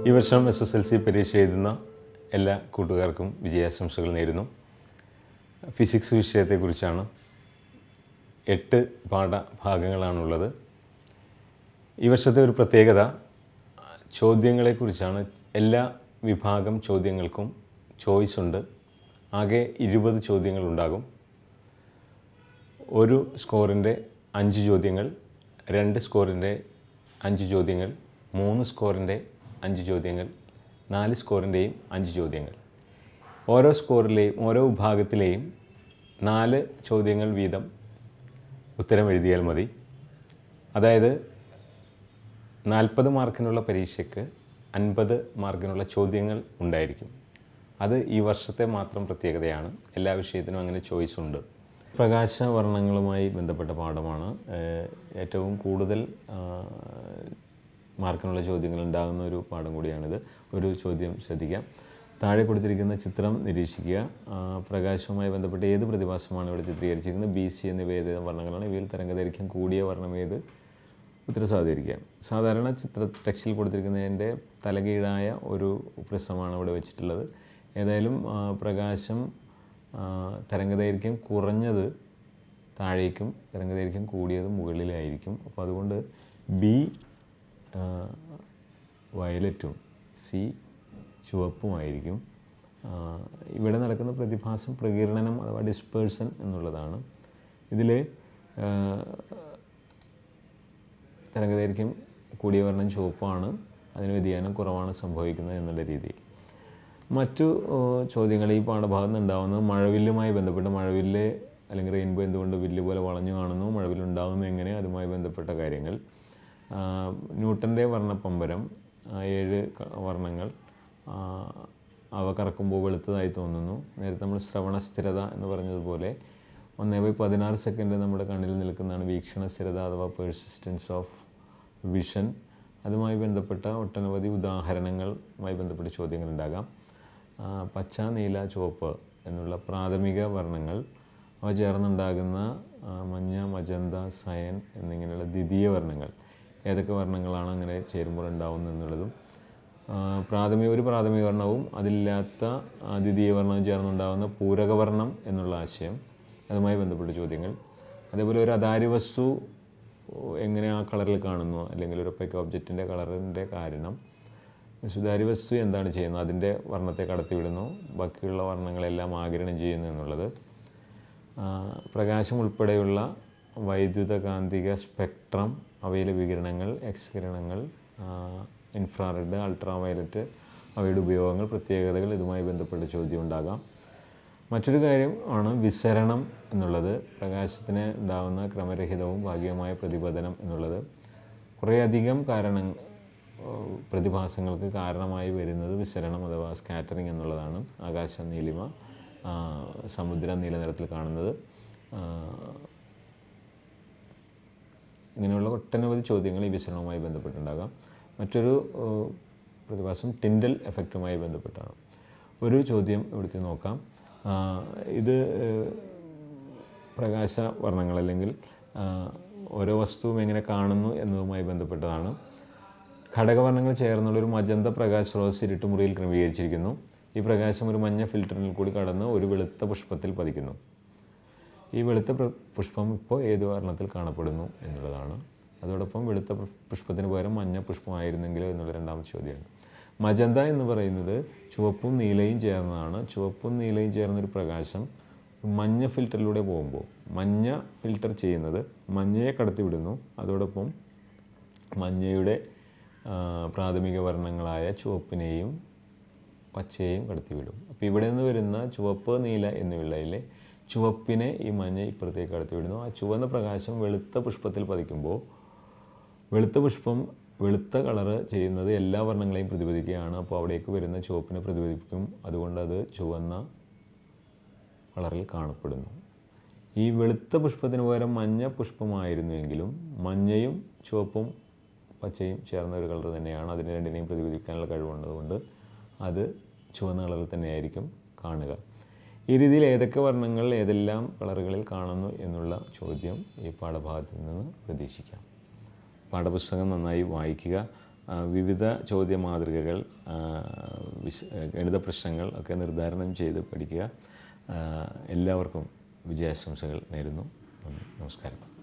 ഈ വർഷം S S L C പരീക്ഷ എഴുതുന്ന എല്ലാ കൂട്ടുകാർക്കും വിജയാശംസകൾ നേരുന്നു ഫിസിക്സ് വിഷയത്തെക്കുറിച്ചാണ് എട്ട് പാഠഭാഗങ്ങളാണുള്ളത് ഈ വർഷത്തെ ഒരു പ്രത്യേകത ചോദ്യങ്ങളെക്കുറിച്ചാണ് എല്ലാ വിഭാഗം ചോദ്യങ്ങൾക്കും ചോയ്സ് ഉണ്ട് ആകെ ഇരുപത് ചോദ്യങ്ങളുണ്ടാകും ഒരു സ്കോറിൻ്റെ അഞ്ച് ചോദ്യങ്ങൾ രണ്ട് സ്കോറിൻ്റെ അഞ്ച് ചോദ്യങ്ങൾ മൂന്ന് സ്കോറിൻ്റെ അഞ്ച് ചോദ്യങ്ങൾ നാല് സ്കോറിൻ്റെയും അഞ്ച് ചോദ്യങ്ങൾ ഓരോ സ്കോറിലെയും ഓരോ വിഭാഗത്തിലെയും നാല് ചോദ്യങ്ങൾ വീതം ഉത്തരം എഴുതിയാൽ മതി അതായത് നാൽപ്പത് മാർക്കിനുള്ള പരീക്ഷയ്ക്ക് അൻപത് മാർക്കിനുള്ള ചോദ്യങ്ങൾ ഉണ്ടായിരിക്കും അത് ഈ വർഷത്തെ മാത്രം പ്രത്യേകതയാണ് എല്ലാ വിഷയത്തിനും അങ്ങനെ ചോയ്സ് ഉണ്ട് പ്രകാശവർണ്ണങ്ങളുമായി ബന്ധപ്പെട്ട പാഠമാണ് ഏഹ് ഏറ്റവും കൂടുതൽ ആ, മാർക്കിനുള്ള ചോദ്യങ്ങൾ ഉണ്ടാകുന്ന ഒരു പാഠം കൂടിയാണിത് ഒരു ചോദ്യം ശ്രദ്ധിക്കാം താഴെ കൊടുത്തിരിക്കുന്ന ചിത്രം നിരീക്ഷിക്കുക ആ, പ്രകാശവുമായി ബന്ധപ്പെട്ട ഏത് പ്രതിഭാസമാണ് ഇവിടെ ചിത്രീകരിച്ചിരിക്കുന്നത് ബി സി എന്നിവ ഏത് വർണ്ണങ്ങളാണ് ഇവയിൽ തരംഗദൈർഘ്യം കൂടിയ വർണ്ണം ഏത് ഉത്തരം സാധികരിക്കാം സാധാരണ ചിത്ര ടെക്സ്റ്റിൽ കൊടുത്തിരിക്കുന്നതിൻ്റെ തലകീഴായ ഒരു പ്രിസമാണ് ഇവിടെ വെച്ചിട്ടുള്ളത് ഏതായാലും ആ, പ്രകാശം ആ, തരംഗദൈർഘ്യം കുറഞ്ഞത് താഴേക്കും തരംഗദൈർഘ്യം കൂടിയത് മുകളിലായിരിക്കും അപ്പോൾ അതുകൊണ്ട് ബി വയലറ്റും സി ചുവപ്പുമായിരിക്കും ആ, ഇവിടെ നടക്കുന്ന പ്രതിഭാസം പ്രകീർണനം അഥവാ ഡിസ്പേഴ്സൺ എന്നുള്ളതാണ് ഇതിൽ തരംഗദൈർഘ്യം കൂടിയ വർണ്ണം ചുവപ്പാണ് അതിന് വ്യതിയാനം കുറവാണ് സംഭവിക്കുന്നത് എന്നുള്ള രീതിയിൽ മറ്റു ഏഹ്, ചോദ്യങ്ങൾ ഈ പാഠഭാഗത്ത് നിന്ന് ഉണ്ടാകുന്നത് മഴവില്ലുമായി ബന്ധപ്പെട്ട് മഴവില്ല് അല്ലെങ്കിൽ റെയിൻബോ എന്തുകൊണ്ട് വില്ല് പോലെ വളഞ്ഞു കാണുന്നു മഴവില്ലുണ്ടാകുന്നത് എങ്ങനെ അതുമായി ബന്ധപ്പെട്ട കാര്യങ്ങൾ ആ, ന്യൂട്ടൻ്റെ വർണ്ണപ്പമ്പരം ആ, ഏഴ് ക- വർണ്ണങ്ങൾ ആ, അവ കറക്കുമ്പോൾ വെളുത്തതായി തോന്നുന്നു നേരത്തെ നമ്മൾ ശ്രവണ സ്ഥിരത എന്ന് പറഞ്ഞതുപോലെ ഒന്നേ ബൈ പതിനാറ് സെക്കൻഡ് നമ്മുടെ കണ്ണിൽ നിൽക്കുന്നതാണ് വീക്ഷണ സ്ഥിരത അഥവാ പേഴ്സിസ്റ്റൻസ് ഓഫ് വിഷൻ അതുമായി ബന്ധപ്പെട്ട ഒട്ടനവധി ഉദാഹരണങ്ങളുമായി ബന്ധപ്പെട്ട ചോദ്യങ്ങൾ ഉണ്ടാകാം ആ, പച്ച നീല ചുവപ്പ് എന്നുള്ള പ്രാഥമിക വർണ്ണങ്ങൾ അവ ചേർന്നുണ്ടാകുന്ന ആ, മഞ്ഞ മജന്ത സയൻ എന്നിങ്ങനെയുള്ള ദ്വിതീയ വർണ്ണങ്ങൾ ഏതൊക്കെ വർണ്ണങ്ങളാണ് അങ്ങനെ ചേരുമ്പോൾ ഉണ്ടാവുന്നത് എന്നുള്ളതും ആ, പ്രാഥമിക ഒരു പ്രാഥമിക വർണ്ണവും അതില്ലാത്ത ആ, ദ്വിതീയ വർണ്ണവും ചേർന്നുണ്ടാകുന്ന പൂരകവർണ്ണം എന്നുള്ള ആശയം അതുമായി ബന്ധപ്പെട്ട ചോദ്യങ്ങൾ അതേപോലെ ഒരു അതാര്യ വസ്തു എങ്ങനെ ആ കളറിൽ കാണുന്നു അല്ലെങ്കിൽ ഒരു ഒപ്പയ്ക്ക് ഒബ്ജക്റ്റിൻ്റെ കളറിൻ്റെ കാരണം സുതാര്യ വസ്തു എന്താണ് ചെയ്യുന്നത് അതിൻ്റെ വർണ്ണത്തെ കടത്തിവിടുന്നു ബാക്കിയുള്ള വർണ്ണങ്ങളെല്ലാം ആഗിരണം ചെയ്യുന്നു എന്നുള്ളത് ആ, പ്രകാശം ഉൾപ്പെടെയുള്ള വൈദ്യുതകാന്തിക സ്പെക്ട്രം അവയിലെ വികിരണങ്ങൾ എക്സ് കിരണങ്ങൾ ഇൻഫ്രാറെഡ് അൾട്രാ വയലറ്റ് അവയുടെ ഉപയോഗങ്ങൾ പ്രത്യേകതകൾ ഇതുമായി ബന്ധപ്പെട്ട ചോദ്യം ഉണ്ടാകാം മറ്റൊരു കാര്യം ആണ് വിസരണം എന്നുള്ളത് പ്രകാശത്തിന് ഉണ്ടാകുന്ന ക്രമരഹിതവും ഭാഗികമായ പ്രതിപതനം എന്നുള്ളത് കുറേയധികം കാരണം ഏഹ് പ്രതിഭാസങ്ങൾക്ക് കാരണമായി വരുന്നത് വിസരണം അഥവാ സ്കാറ്ററിങ് എന്നുള്ളതാണ് ആകാശ നീലിമ ആ, സമുദ്രം നീല നിറത്തിൽ കാണുന്നത് ആ, ഇങ്ങനെയുള്ള ഒട്ടനവധി ചോദ്യങ്ങൾ ഈ വിസരണവുമായി ബന്ധപ്പെട്ടുണ്ടാകാം മറ്റൊരു ഏഹ്, പ്രതിഭാസം ടിൻഡൽ എഫക്റ്റുമായി ബന്ധപ്പെട്ടാണ് ഒരു ചോദ്യം ഇവിടുത്തെ നോക്കാം ആ, ഇത് ഏഹ്, പ്രകാശ വർണ്ണങ്ങൾ അല്ലെങ്കിൽ ആ, ഓരോ വസ്തുവും എങ്ങനെ കാണുന്നു എന്നതുമായി ബന്ധപ്പെട്ടതാണ് ഘടകവർണ്ണങ്ങൾ ചേർന്നുള്ള ഒരു മജന്ത പ്രകാശ സ്രോതസ് ഇരുട്ടുമുറിയിൽ ക്രമീകരിച്ചിരിക്കുന്നു ഈ പ്രകാശം ഒരു മഞ്ഞ ഫിൽറ്ററിൽ കൂടി കടന്ന് ഒരു വെളുത്ത പുഷ്പത്തിൽ പതിക്കുന്നു ഈ വെളുത്ത പ്ര- പുഷ്പം ഇപ്പോൾ ഏത് വർണ്ണത്തിൽ കാണപ്പെടുന്നു എന്നുള്ളതാണ് അതോടൊപ്പം വെളുത്ത പു- പുഷ്പത്തിന് പകരം മഞ്ഞ പുഷ്പമായിരുന്നെങ്കിലോ എന്നുള്ള രണ്ടാമത്തെ ചോദ്യമാണ് മജന്ത എന്ന് പറയുന്നത് ചുവപ്പും നീലയും ചേർന്നതാണ് ചുവപ്പും നീലയും ചേർന്നൊരു പ്രകാശം മഞ്ഞ ഫിൽറ്ററിലൂടെ പോകുമ്പോൾ മഞ്ഞ ഫിൽറ്റർ ചെയ്യുന്നത് മഞ്ഞയെ കടത്തിവിടുന്നു അതോടൊപ്പം മഞ്ഞയുടെ ആ, പ്രാഥമിക വർണ്ണങ്ങളായ ചുവപ്പിനെയും പച്ചയെയും കടത്തിവിടും അപ്പോൾ ഇവിടെ നിന്ന് വരുന്ന ചുവപ്പ് നീല എന്നിവയിലെ ചുവപ്പിനെ ഈ മഞ്ഞ ഇപ്പുറത്തേക്ക് കടത്തിവിടുന്നു ആ ചുവന്ന പ്രകാശം വെളുത്ത പുഷ്പത്തിൽ പതിക്കുമ്പോൾ വെളുത്ത പുഷ്പം വെളുത്ത കളറ് ചെയ്യുന്നത് എല്ലാ വർണ്ണങ്ങളെയും പ്രതിഫലിക്കുകയാണ് അപ്പോൾ അവിടേക്ക് വരുന്ന ചുവപ്പിനെ പ്രതിഫലിപ്പിക്കും അതുകൊണ്ട് അത് ചുവന്ന കളറിൽ കാണപ്പെടുന്നു ഈ വെളുത്ത പുഷ്പത്തിന് പകരം മഞ്ഞ പുഷ്പമായിരുന്നുവെങ്കിലും മഞ്ഞയും ചുവപ്പും പച്ചയും ചേർന്ന ഒരു കളർ തന്നെയാണ് അതിന് രണ്ടിനെയും പ്രതിഫലിപ്പിക്കാനുള്ള കഴിവുള്ളതുകൊണ്ട് അത് ചുവന്ന കളറിൽ തന്നെയായിരിക്കും കാണുക ഈ രീതിയിൽ ഏതൊക്കെ വർണ്ണങ്ങൾ ഏതെല്ലാം കളറുകളിൽ കാണുന്നു എന്നുള്ള ചോദ്യം ഈ പാഠഭാഗത്തിൽ നിന്ന് പ്രതീക്ഷിക്കാം പാഠപുസ്തകം നന്നായി വായിക്കുക ആ, വിവിധ ചോദ്യ മാതൃകകൾ ആ, വിശ ഗണിത പ്രശ്നങ്ങൾ ഒക്കെ നിർദ്ധാരണം ചെയ്ത് പഠിക്കുക ആ, എല്ലാവർക്കും വിജയാശംസകൾ നേരുന്നു നന്ദി. നമസ്കാരം